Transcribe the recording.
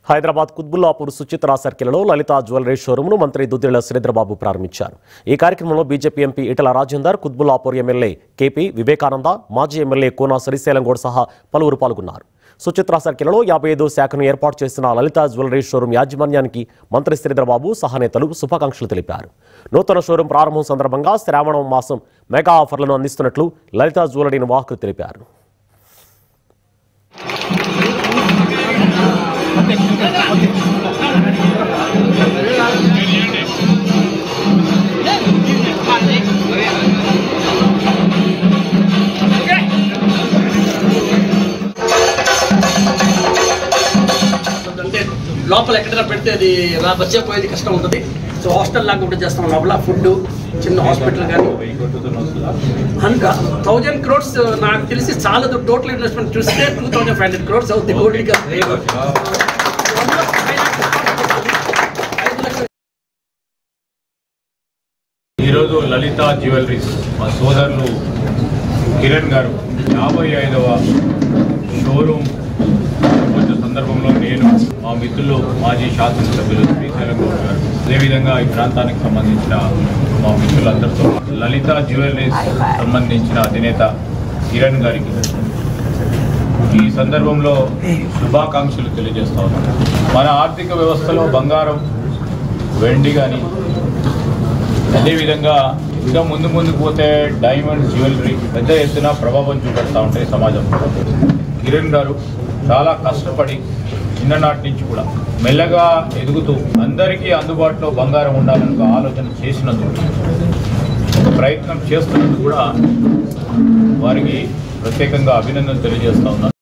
హైదరాబాద్ కుత్బుల్లాపూర్ సుచిత్రా సర్కిల్లో లలిత జ్యువెలరీ షోరూంను మంత్రి దుద్దిళ్ల శ్రీధరబాబు ప్రారంభించారు ఈ కార్యక్రమంలో BJP MP Etala Rajender Quthbullapur MLA KP Vivekananda మాజీ ఎమ్మెల్యే కోన శ్రీశైలంగౌడ్ సహా పలువురు పాల్గొన్నారు సుచిత్రా సర్కిల్లో యాభై ఐదో శాఖను ఏర్పాటు చేసిన లలిత జ్యువెలరీ షోరూం యాజమాన్యానికి మంత్రి శ్రీధరబాబు సహానేతలు శుభాకాంక్షలు తెలిపారు నూతన షోరూం ప్రారంభం సందర్భంగా శ్రావణం మాసం మెగా ఆఫర్లను అందిస్తున్నట్లు లలిత జ్యువెలరీ నిర్వాహకులు తెలిపారు అంటే లోపల ఎక్కడైనా పెడితే అది రా వచ్చే పోయేది కష్టం ఉంటుంది సో హాస్టల్ లాగా కూడా చేస్తాం లోపల ఫుడ్ చిన్న హాస్పిటల్ కానీ కనుక థౌజండ్ క్రోడ్స్ నాకు తెలిసి చాలదు టోటల్ ఇన్వెస్ట్మెంట్ చూస్తే two thousand five hundred crores అవుతుంది గోల్డ్ ఈరోజు లలిత జ్యువెలరీస్ మా సోదరులు కిరణ్ గారు యాభై ఐదవ షోరూమ్ వచ్చే సందర్భంలో నేను మా మిత్రులు మాజీ శాసనసభ్యులు శ్రీశైలం గౌడ్ గారు అదేవిధంగా ఈ ప్రాంతానికి సంబంధించిన మా మిత్రులందరితో లలిత జ్యువెలరీస్ సంబంధించిన అధినేత కిరణ్ గారికి ఈ సందర్భంలో శుభాకాంక్షలు తెలియజేస్తా ఉన్నాను మన ఆర్థిక వ్యవస్థలో బంగారం వెండి కానీ అదేవిధంగా ఇంకా ముందు ముందుకు పోతే డైమండ్ జ్యువెలరీ పెద్ద ఎత్తున ప్రభావం చూపెడతా ఉంటాయి సమాజంలో కిరణ్ గారు చాలా కష్టపడి చిన్ననాటి నుంచి కూడా మెల్లగా ఎదుగుతూ అందరికీ అందుబాటులో బంగారం ఉండాలని ఒక ఆలోచన చేసినందుకు ఒక ప్రయత్నం చేస్తున్నందుకు కూడా వారికి ప్రత్యేకంగా అభినందన తెలియజేస్తా ఉన్నాను